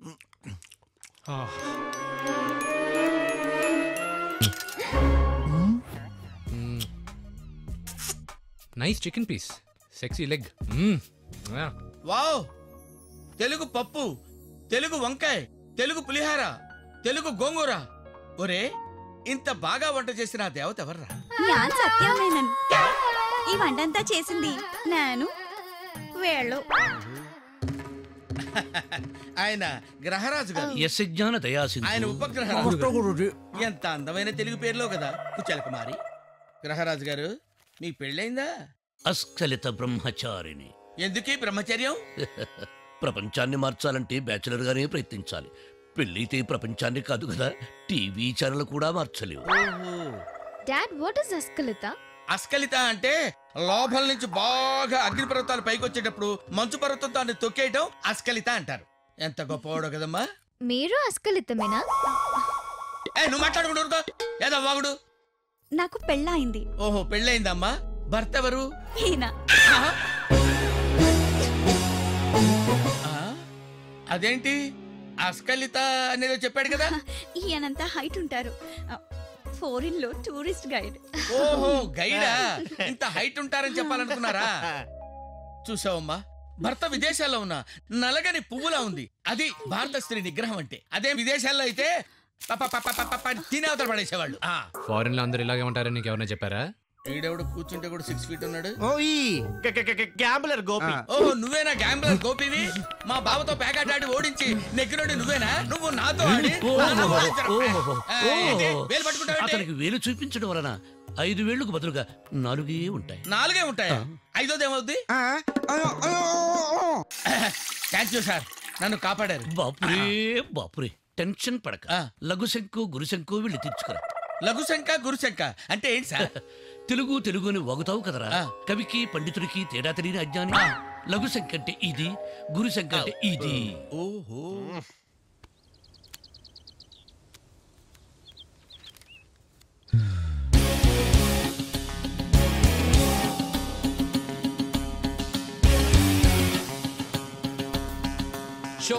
Nice chicken piece sexy leg wow Telugu పప్పు తెలుగు వంకాయ తెలుగు పులిహార తెలుగు గోంగూర ఒరే ఇంత బాగా వంట చేసిన ఆ దేవత ఎవర్రా ഞാൻ സത്യമേനൻ ഈ వంటంతా చేసింది నేను వేళ్ళు ఆయన గ్రహరాజు గారు యశజ్ఞాన దయాసింధు ఆయన ఉపగ్రహరాజు ఎంత అందమైన తెలుగు పేర్లో కదా కుచల కుమారి గ్రహరాజు గారు మీకు పెళ్ళైందా అస్ఖలిత బ్రహ్మచారిణి ఎందుకీ బ్రహ్మచర్యం ప్రపంచాన్ని మార్చాలంటే బ్యాచులర్ గానే ప్రయత్నించాలి పెళ్ళైతే ప్రపంచాన్ని కాదు కదా టీవీ ఛానల్ కూడా మార్చలేవు డాడ్ వాట్ ఇస్ అస్కలిత అస్కలిత అంటే లోపల నుంచి బాగా అగ్నిపర్వతాలు పైకి వచ్చేటప్పుడు మంచు పర్వతం దాన్ని తొక్కేయటం అస్కలిత అంటారు ఎంత గొప్పవాడో కదమ్మా మీరు అస్కలితమేనా ఏ నువ్వు మాట్లాడుకుంటూ ఏదో వాగుడు నాకు పెళ్ళయింది ఓహో పెళ్ళయిందమ్మా భర్త ఎవరు ఈయన ఆ? ఆ? అదేంటి అస్కలిత అనేదో చెప్పాడు కదా ఈయనంతా హైట్ ఉంటారు ఫోరిన్ లో టూరిస్ట్ గైడ్ ఓహో గైడా ఇంత హైట్ ఉంటారని చెప్పాలనుకున్నారా చూసావమ్మా భర్త విదేశాల్లో ఉన్న నలగని పువ్వులా ఉంది అది భారత స్త్రీ నిగ్రహం అంటే అదే విదేశాల్లో అయితే ప ప ప ప ప ప ప తిని అవతల పడేసేవాళ్ళు ఆ, ఫారెన్ లో అందరు ఇలాగే ఉంటారని నీకు ఎవరైనా చెప్పారా ఈడెవడు కూర్చుంటే కూడా సిక్స్ ఫీట్ ఉన్నాడు గ్యాంబులర్ గోపి ఓహో నువ్వేనా గ్యాంబ్లర్ గోపివి మా బావతో పేకాట ఆడి ఓడించి నెగ్గినోడి నువ్వేనా నువ్వు నాతో ఆడి నాతో ఓడించరా? ఆ, ఏంటి? వేలు పట్టుకుంటావేంటి? అతనికి వేలు చూపించడం వలన ఐదు వేళ్లకు బదులుగా నాలుగే ఉంటాయి నాలుగే ఉంటాయా ఐదోది ఏమవుద్ది థ్యాంక్ యూ సార్ నన్ను కాపాడారు బాపురే బాపురే టెన్షన్ పడక ఆ. లఘుశంకు గురుశంకు వెళ్ళి తెచ్చుకురా లఘుశంక గురుశంక అంటే ఏంటి సార్ తెలుగు తెలుగు అని వగుతావు కదరా ఆ. కవికి పండితుడికి తేడా తెలియని అజ్ఞాని లఘుశంక అంటే ఇది గురుశంక అంటే ఇది ఓహో షో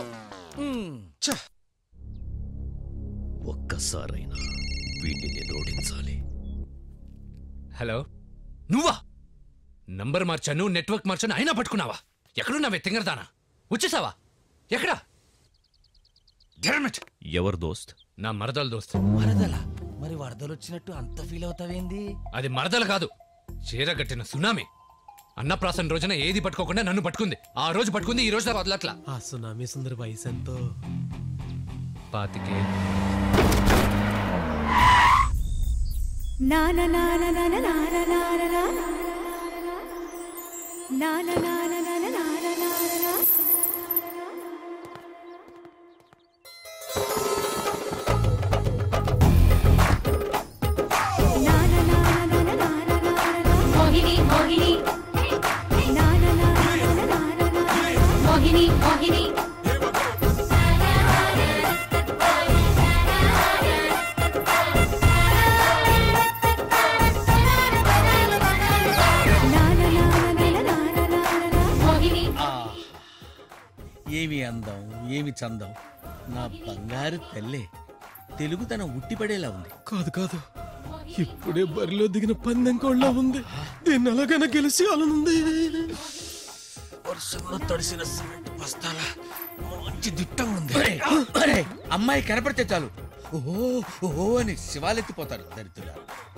ఒక్కసారైనా వీటిని నేను ఓడించాలి హలో నువ్వా నంబర్ మార్చాను నెట్వర్క్ మార్చాను అయినా పట్టుకున్నావా ఎక్కడున్నావే తింగరదానా వచ్చేసావా ఎక్కడా Damn it! ఎవరు దోస్త్ నా మరదల దోస్త్ వరదల మరి వరదలు వచ్చినట్టు అంత ఫీల్ అవుతావేంది అది మరదలు కాదు చీరగట్టిన సునామీ అన్నప్రాసన రోజున ఏది పట్టుకోకుండా నన్ను పట్టుకుంది ఆ రోజు పట్టుకుంది ఈ రోజు వదలట్లా ఆ సునామీ సుందర వయసు ఎంతో పాతికే నాన నాన నాన నాన నాన నాన నాన నాన నాన నాన నాన నాన నాన నాన నాన నాన మోహిని మోహిని నాన నాన నాన నాన మోహిని మోహిని నాన నాన నాన నాన నాన మోహిని ఆ, ఏమి అందం ఏమి చందం నా బంగారు తల్లే తెలుగుతనం ఉట్టిపడేలా ఉంది కాదు కాదు ఇప్పుడే బరిలో దిగిన పందెం కోళ్ళ ఉంది దీన్ని ఎలాగైనా గెలిచి అలానుంది వర్షంలో తడిసిన సిమెంట్ బస్తాల మంచి దిట్టంగా ఉంది ఒరేయ్, ఒరేయ్, అమ్మాయి కనపడితే చాలు ఓహో ఓహో అని శివాలెత్తిపోతారు దరిద్రులు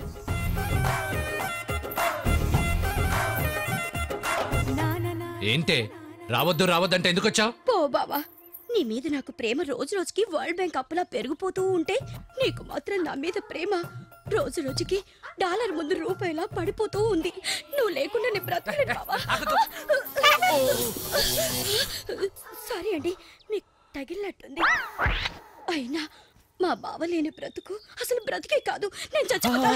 నాన నాన ఏంటే రావద్దు రావద్దంటే ఎందుకు వచ్చావు పో బావా నీ మీద నాకు ప్రేమ రోజు రోజుకి వరల్డ్ బ్యాంక్ అప్పులా పెరిగిపోతూ ఉంటే నీకు మాత్రం నా మీద ప్రేమ రోజు రోజుకి డాలర్ ముందు రూపాయిలా పడిపోతూ ఉంది నువ్వు లేకుండా నేను బ్రతకలేను బావా సారీ అండి మీకు తగిలినట్టుంది అయినా మా బావ లేని బ్రతుకు అసలు బ్రతికే కాదు నేను చచ్చిపోతా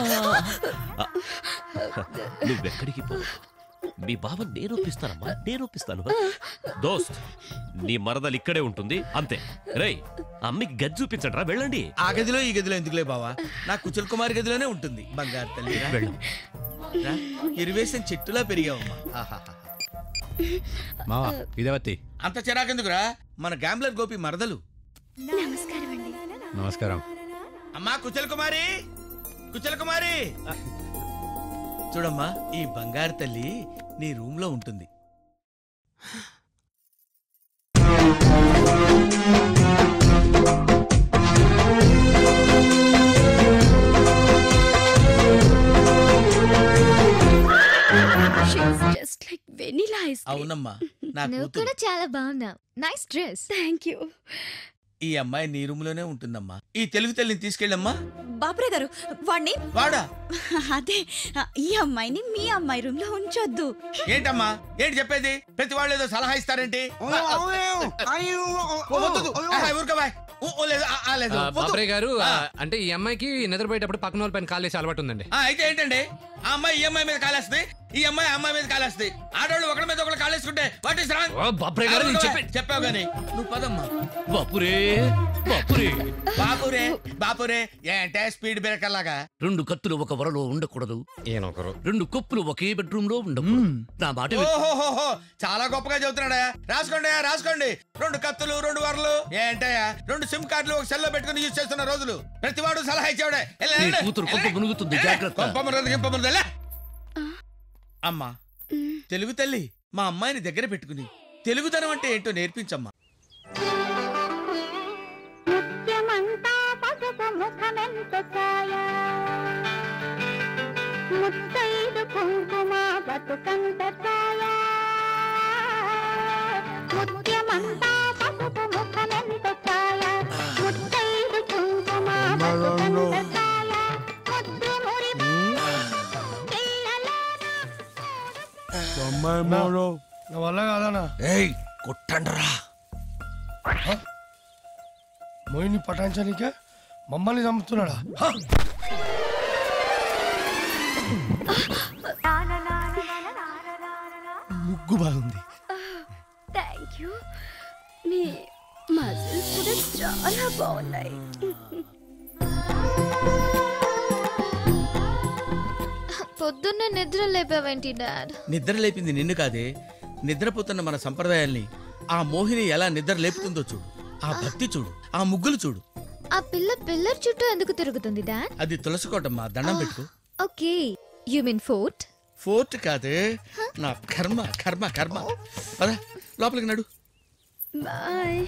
నువ్వెక్కడికి పో మీ బావ నేను ఒప్పిస్తానమ్మా నేను ఒప్పిస్తాను దోస్త్ నీ మరదలు ఇక్కడే ఉంటుంది అంతే రేయ్ అమ్మికి గది చూపించడరా వెళ్ళండి ఆ గదిలో ఈ గదిలో ఎందుకులే బావా నా కుచల్ కుమార్ గదిలోనే ఉంటుంది బంగారు తల్లి రా. వెళ్ళు రా. ఇరువేసిన చెట్టులా పెరిగావమ్మా ఆహాహా. మావా ఇదేవత్తి అంత చిరాకెందుకురా మన గ్యాంబ్లర్ గోపి మరదలు నమస్కారం అండి నమస్కారం అమ్మా కుచల కుమారి కుచల కుమారి చూడమ్మా ఈ బంగారు తల్లి నీ రూమ్ లో ఉంటుంది జస్ట్ లైక్ వెనిలా ఐస్ అవునమ్మా నా నువ్వు కూతురు కూడా చాలా బాగున్నావు నైస్ డ్రెస్ థ్యాంక్ యూ ఈ అమ్మాయి నీ రూమ్ లోనే ఉంటుందమ్మా ఈ తెలుగు తల్లిని తీసుకెళ్ళమ్మా బాపురే గారు వాణ్ణి వాడా అదే ఈ అమ్మాయిని మీ అమ్మాయి రూమ్ లో ఉంచొద్దు ఏంటమ్మా ఏంటి చెప్పేది ప్రతి వాళ్ళు ఏదో సలహా ఇస్తారేంటి ఓ, వద్దు, వద్దు. ఆహా, ఊరుకోబాయ్. ఊ, ఓ, లేదు, ఆ, ఆ, లేదు. ఆ, వద్దు. బాబ్రే గారు ఆ, ఆ. అంటే ఈ అమ్మాయికి నిద్రపోయేటప్పుడు పక్కన వాళ్ళ పైన కాలేసి అలవాటు ఉందండి ఆ, అయితే ఏంటండి ఆ అమ్మాయి ఈ అమ్మాయి మీద కాలేస్తుంది ఈ అమ్మాయి ఆ అమ్మాయి మీద కాలేస్తుంది ఆడవాళ్ళు ఒకరి మీద ఒకరు కాలేసుకుంటే వాట్ ఇస్ రాంగ్ ఓ, బాబ్రే గారు నేను చెప్పే చెప్పావు గానీ నువ్వు పదమ్మా బాపురే బాపురే బాపురే బాపురే ఏంటే స్పీడ్ బ్రేకర్ లాగా రెండు కత్తులు ఒక వరలో ఉండకూడదు ఈయనొకరు రెండు కొప్పులు ఒకే బెడ్రూమ్ లో ఉండకూడదు నా మాట విను. ఓహోహోహో చాలా గొప్పగా చెబుతున్నాడా రాసుకోండి రాసుకోండి రెండు కత్తులు రెండు వరలు ఏంటయ్యా రెండు సిమ్ కార్డులు ఒక సెల్లో పెట్టుకుని యూజ్ చేస్తున్న రోజులు ప్రతివాడు సలహా ఇచ్చాడే నీ కూతురు కొంప మునుగుతుంది జాగ్రత్త అమ్మా తెలుగు తల్లి మా అమ్మాయిని దగ్గర పెట్టుకుని తెలుగుదనం అంటే ఏంటో నేర్పించమ్మా ముత్యమంతా పసుపు ముఖమెంత ఛాయ ముత్తైదు కుంకుమ బతుకంత ఛాయ ముత్యమంతా పసుపు ముఖమెంత ఛాయ ముత్తైదు కుంకుమ బతుకంత ఛాయ ముద్దు మురిపా నా వల్ల కాదనా ఏయ్ కొట్టండ్రా మోయిని పటాయించడానికే మమ్మల్ని చంపుతున్నాడా హ! ముగ్గు బాగుంది థ్యాంక్ యూ మీ మజిల్స్ కూడా చాలా బాగున్నాయి పొద్దున్న నిద్ర లేపావేంటి డాడ్ నిద్ర లేపింది నిన్ను కాదే నిద్రపోతున్న మన సంప్రదాయాల్ని ఆ మోహిని ఎలా నిద్ర లేపుతుందో చూడు ఆ భక్తి చూడు ఆ ముగ్గులు చూడు ఆ పిల్ల పిల్లర్ చుట్టూ ఎందుకు తిరుగుతుంది డాడ్ అది తులసుకోటమ్మా దండం పెట్టుకో okay you mean fort fort కాదే నా కర్మ కర్మ కర్మ పద లోపలికి నడు బాయ్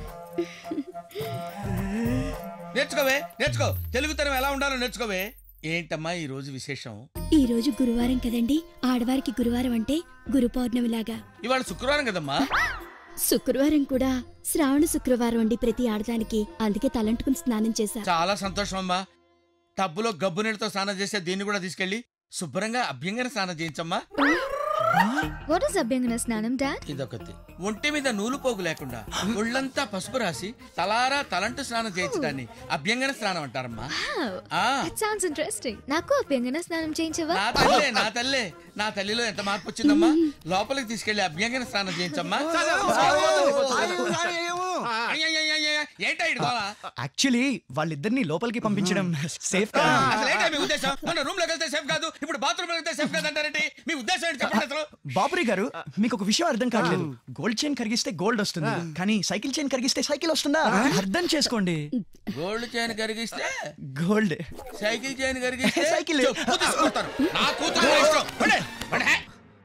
నేర్చుకోవే నేర్చుకో తెలుగుతనం ఎలా ఉండాలో నేర్చుకోవే ఏంటమ్మా ఈ రోజు విశేషం ఈ రోజు గురువారం కదండి ఆడవారికి గురువారం అంటే గురు పౌర్ణమిలాగా ఇవాళ శుక్రవారం కదమ్మా శుక్రవారం కూడా శ్రావణ శుక్రవారం అండి ప్రతి ఆడదానికి అందుకే తలంటుకుని స్నానం చేశా చాలా సంతోషం అమ్మా టబ్బులో గబ్బు నీళ్ళతో స్నానం చేసే దీన్ని కూడా తీసుకెళ్లి శుభ్రంగా అభ్యంగన స్నానం చేయించమ్మా వాట్ ఇస్ అభ్యంగన స్నానం డాడ్ ఇదొకటి ఒంటి మీద నూలు పోగు లేకుండా ఒళ్ళంతా పసుపు రాసి తలారా తలంటు స్నానం చేయించడాన్ని అభ్యంగన స్నానం అంటారమ్మా ఆ ఇట్ సౌండ్స్ ఇంట్రెస్టింగ్ నాకు అభ్యంగన స్నానం చేయించవా నా తల్లే నా తల్లే నా తల్లిలో ఎంత మార్పు వచ్చిందమ్మా లోపలికి తీసుకెళ్లి అభ్యంగన స్నానం చేయించమ్మా అయ్యయ్యయ్యయ్య, ఏంటా ఇటు గోల? యాక్చువల్లీ వాళ్ళిద్దరిని లోపలికి పంపించడం సేఫ్ ఆ, అసలు ఏంటా మీ ఉద్దేశం మన రూమ్ లోకి వెళ్తే సేఫ్ కాదు ఇప్పుడు బాత్రూమ్ వెళ్తే సేఫ్ కాదు అంటారేంటి మీ ఉద్దేశం ఏంటి చెప్పండి అసలు బాపురి గారు మీకు ఒక విషయం అర్థం కావట్లేదు గోల్డ్ చైన్ కరిగిస్తే గోల్డ్ వస్తుంది కానీ సైకిల్ చైన్ కరిగిస్తే సైకిల్ వస్తుందా అర్థం చేసుకోండి గోల్డ్ చైన్ కరిగిస్తే గోల్డ్ సైకిల్ చైన్ కరిగిస్తే సైకిల్. చెప్పు తీసుకొస్తాను. నా కూతురు నా ఇష్టం పడే, పడే.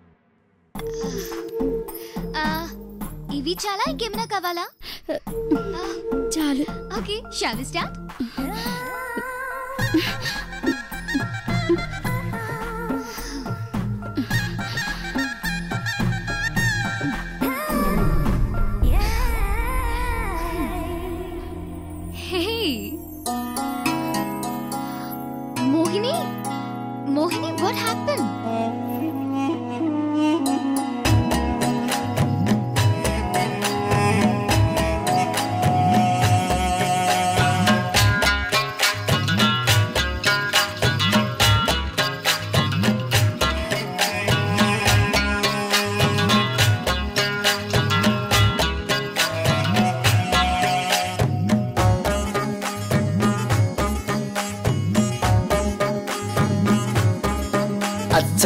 ఇవి చాలా ఇంకేమైనా కావాలా చాలు okay shall we start Hey. Mohini? Mohini, what happened?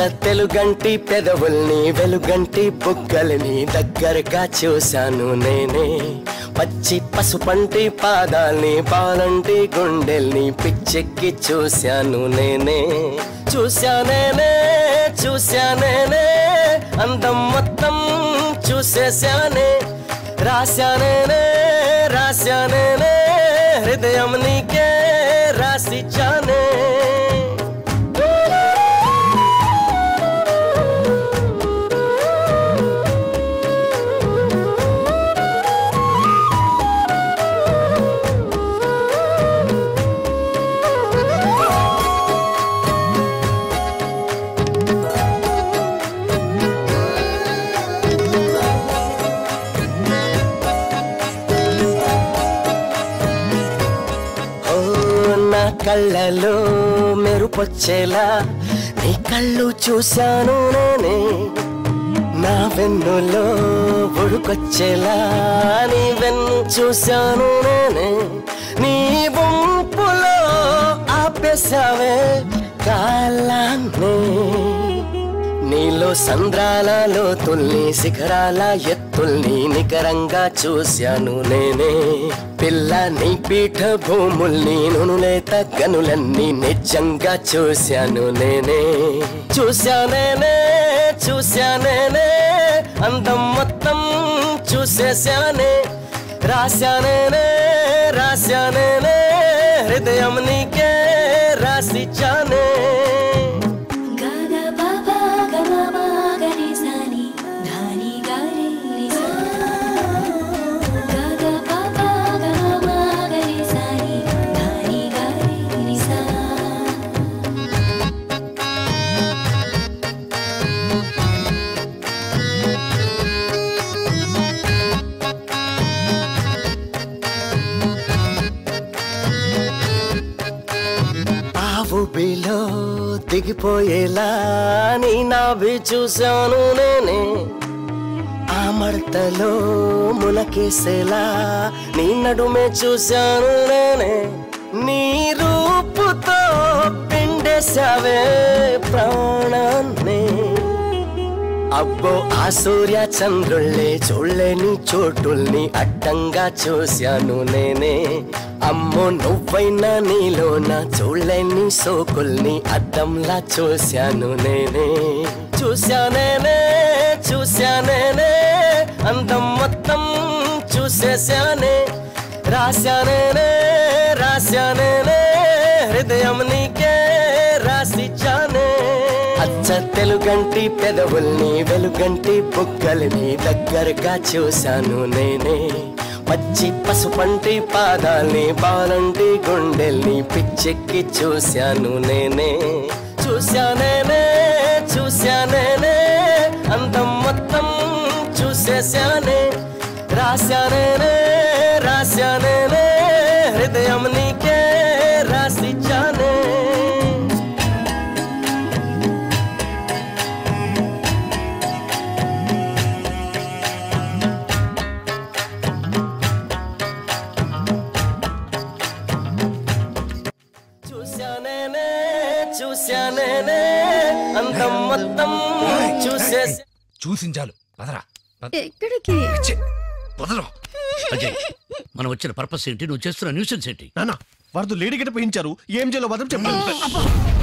తెలుగంటి పెదవుల్ని వెలుగంటి బుగ్గల్ని దగ్గరగా చూశాను నేనే పచ్చి పసుపంటి పాదాల్ని పాలంటి గుండెల్ని పిచ్చెక్కి చూశాను నేనే చూశానేనే చూశానేనే అందం మొత్తం చూసేశానే రాశానేనే రాశానేనే హృదయం నీకే రాసిచ్చానే ఓ నా కళ్ళలో మెరుపొచ్చేలా నీ కళ్ళు చూశాను నేనే నా వెన్నులో ఉడుకొచ్చేలా నీ వెన్ను చూశాను నేనే నీ వంపులో ఆపేశావే కాలాన్ని నీలో సంద్రాలలో తుల్ని శిఖరాల ఎత్తుల్ని నికరంగా చూశాను నేనే పిల్ల నీ పీఠ భూముల్ని నునులేత గనులన్నీ నిజంగా చూశాను నేనే చూశానేనే చూశానేనే అందం మొత్తం చూసేశానే రాశానేనే రాశానేనే హృదయం నీకే రాసిచ్చానే ఊబిలో దిగిపోయేలా నీ నాభి చూశాను నేనే ఆ మడతలో మునకేసేలా నీ నడుమే చూశాను నేనే నీ రూపుతో పిండేశావే ప్రాణాన్ని అబ్బో ఆ సూర్య చంద్రుల్ని చూడలేని చోటుల్ని అడ్డంగా చూశాను నేనే అమ్మో నువ్వైనా నీలోన చూడలేని సోకుల్ని అద్దంలా చూశాను నేనే చూశానేనే చూశానేనే అందం మొత్తం చూసేశానే రాశానేనే రాశానేనే హృదయం నీకే రాసిచ్చానే అచ్చ తెలుగంటి పెదవుల్ని వెలుగంటి బుగ్గల్ని దగ్గరగా చూశాను నేనే పచ్చి పసుపంటి పాదాల్ని బాలంటి గుండెల్ని పిచ్చెక్కి చూశాను నేనే చూశానేనే చూశానేనే అందం మొత్తం చూసేశానే రాశానేనే రాశానేనే హృదయం నీకే రాసిచ్చానే చూశానేనే చూశానేనే అందం మొత్తం చూసేసా చూసించాలు పదరా పద. ఎక్కడికి ఛే, వదలరా. అజయ్ మనం వచ్చిన పర్పస్ ఏంటి నువ్వు చేస్తున్న న్యూసెన్స్ ఏంటి నాన్న వారితో లేడీ గట్ట పోయించారు ఏం చేయాలో మాత్రం చెప్పండి